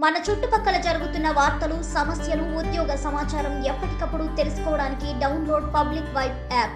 మన చుట్టుపక్కల జరుగుతున్న వార్తలు సమస్యలు ఉద్యోగ సమాచారం ఎప్పటికప్పుడు తెలుసుకోవడానికి డౌన్లోడ్ పబ్లిక్ వైబ్ యాప్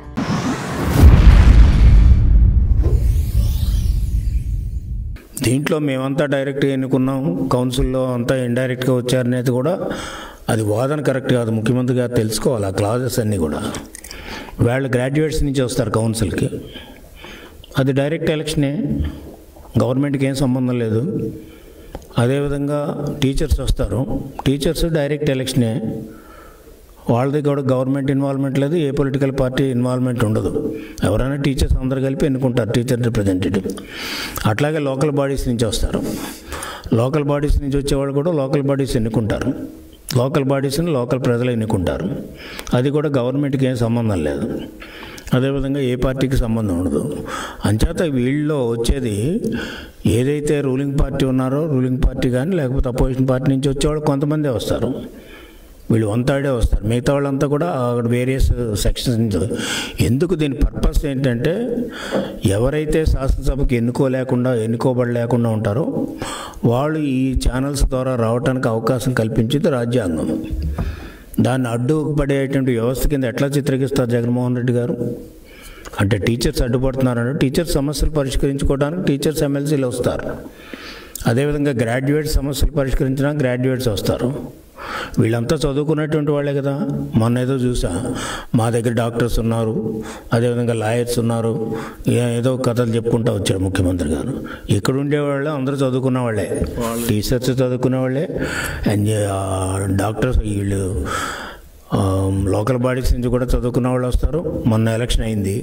దీంట్లో మేమంతా డైరెక్ట్గా ఎన్నుకున్నాం కౌన్సిల్లో అంతా ఇండైరెక్ట్గా వచ్చారనేది కూడా అది వాదన కరెక్ట్ కాదు ముఖ్యమంత్రి గారు తెలుసుకోవాలి ఆ క్లాజెస్ అన్నీ కూడా వాళ్ళు గ్రాడ్యుయేట్స్ నుంచి వస్తారు కౌన్సిల్కి అది డైరెక్ట్ ఎలక్షనే గవర్నమెంట్కి ఏం సంబంధం లేదు అదేవిధంగా టీచర్స్ వస్తారు టీచర్స్ డైరెక్ట్ ఎలక్షనే వాళ్ళది కూడా గవర్నమెంట్ ఇన్వాల్వ్మెంట్ లేదు ఏ పొలిటికల్ పార్టీ ఇన్వాల్వ్మెంట్ ఉండదు ఎవరైనా టీచర్స్ అందరు కలిపి ఎన్నుకుంటారు టీచర్ రిప్రజెంటేటివ్ అట్లాగే లోకల్ బాడీస్ నుంచి వస్తారు లోకల్ బాడీస్ నుంచి వచ్చేవాళ్ళు కూడా లోకల్ బాడీస్ ఎన్నుకుంటారు లోకల్ బాడీస్ని లోకల్ ప్రజలు ఎన్నుకుంటారు అది కూడా గవర్నమెంట్కి ఏం సంబంధం లేదు అదేవిధంగా ఏ పార్టీకి సంబంధం ఉండదు అంచేత వీళ్ళలో వచ్చేది ఏదైతే రూలింగ్ పార్టీ ఉన్నారో రూలింగ్ పార్టీ కానీ లేకపోతే అపోజిషన్ పార్టీ నుంచి వచ్చేవాళ్ళు కొంతమందే వస్తారు వీళ్ళు వన్ థర్డే వస్తారు మిగతా వాళ్ళంతా కూడా అక్కడ వేరియస్ సెక్షన్స్ నుంచి ఎందుకు దీని పర్పస్ ఏంటంటే ఎవరైతే శాసనసభకి ఎన్నుకోలేకుండా ఎన్నుకోబడలేకుండా ఉంటారో వాళ్ళు ఈ ఛానల్స్ ద్వారా రావడానికి అవకాశం కల్పించింది రాజ్యాంగం దాన్ని అడ్డుపడేటువంటి వ్యవస్థ కింద ఎట్లా చిత్రీకరిస్తారు జగన్మోహన్ రెడ్డి గారు అంటే టీచర్స్ అడ్డుపడుతున్నారంటే టీచర్స్ సమస్యలు పరిష్కరించుకోవడానికి టీచర్స్ ఎమ్మెల్సీలు వస్తారు అదేవిధంగా గ్రాడ్యుయేట్ సమస్యలు పరిష్కరించడానికి గ్రాడ్యుయేట్స్ వస్తారు వీళ్ళంతా చదువుకున్నటువంటి వాళ్ళే కదా మొన్న ఏదో చూసా మా దగ్గర డాక్టర్స్ ఉన్నారు అదేవిధంగా లాయర్స్ ఉన్నారు ఏ- ఏదో కథలు చెప్పుకుంటూ వచ్చారు ముఖ్యమంత్రి గారు ఇక్కడ ఉండేవాళ్ళే అందరూ చదువుకున్న వాళ్ళే టీచర్స్ చదువుకునే వాళ్ళే అండ్ ఆ, డాక్టర్స్ వీళ్ళు ఆ, లోకల్ బాడీస్ నుంచి కూడా చదువుకున్న వాళ్ళు వస్తారు మొన్న ఎలక్షన్ అయింది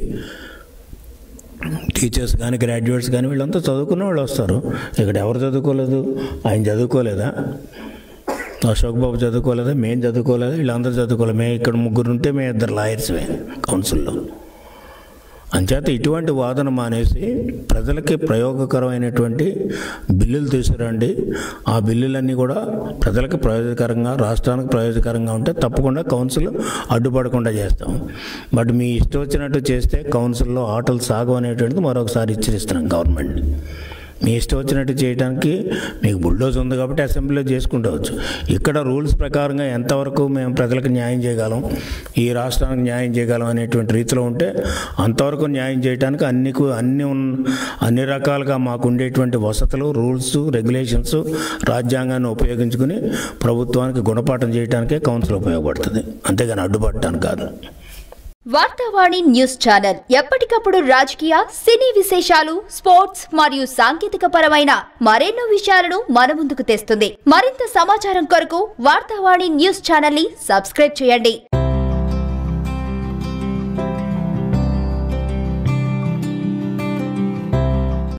టీచర్స్ కానీ గ్రాడ్యుయేట్స్ కానీ వీళ్ళంతా చదువుకున్న వాళ్ళు వస్తారు ఇక్కడ ఎవరు చదువుకోలేదు ఆయన చదువుకోలేదా అశోక్ బాబు చదువుకోలేదా మేము చదువుకోలేదా వీళ్ళందరూ చదువుకోలేదు మేము ఇక్కడ ముగ్గురు ఉంటే మేము ఇద్దరు లాయర్స్మే కౌన్సిల్లో అంచేత ఇటువంటి వాదన మానేసి ప్రజలకి ప్రయోగకరమైనటువంటి బిల్లులు తీసుకురండి ఆ బిల్లులన్నీ కూడా ప్రజలకు ప్రయోజనకరంగా రాష్ట్రానికి ప్రయోజనకరంగా ఉంటే తప్పకుండా కౌన్సిల్ అడ్డుపడకుండా చేస్తాం బట్ మీ ఇష్టం వచ్చినట్టు చేస్తే కౌన్సిల్లో ఆటలు సాగు అనేటువంటిది మరొకసారి హెచ్చరిస్తున్నాం గవర్నమెంట్ మీ ఇష్టం వచ్చినట్టు చేయడానికి మీకు బుల్డోజ్ ఉంది కాబట్టి అసెంబ్లీలో చేసుకుంటవచ్చు ఇక్కడ రూల్స్ ప్రకారంగా ఎంతవరకు మేము ప్రజలకు న్యాయం చేయగలం ఈ రాష్ట్రానికి న్యాయం చేయగలం అనేటువంటి రీతిలో ఉంటే అంతవరకు న్యాయం చేయడానికి అన్ని కు- అన్ని ఉన్- అన్ని రకాలుగా మాకు ఉండేటువంటి వసతులు రూల్స్ రెగ్యులేషన్స్ రాజ్యాంగాన్ని ఉపయోగించుకుని ప్రభుత్వానికి గుణపాఠం చేయడానికే కౌన్సిల్ ఉపయోగపడుతుంది అంతేగాని అడ్డుపడటానికి కాదు వార్తావాణి న్యూస్ ఛానల్ ఎప్పటికప్పుడు రాజకీయ సినీ విశేషాలు స్పోర్ట్స్ మరియు సాంకేతిక పరమైన మరెన్నో విషయాలను మన ముందుకు తెస్తుంది మరింత సమాచారం కొరకు వార్తావాణి న్యూస్ ఛానల్ ని సబ్స్క్రైబ్ చేయండి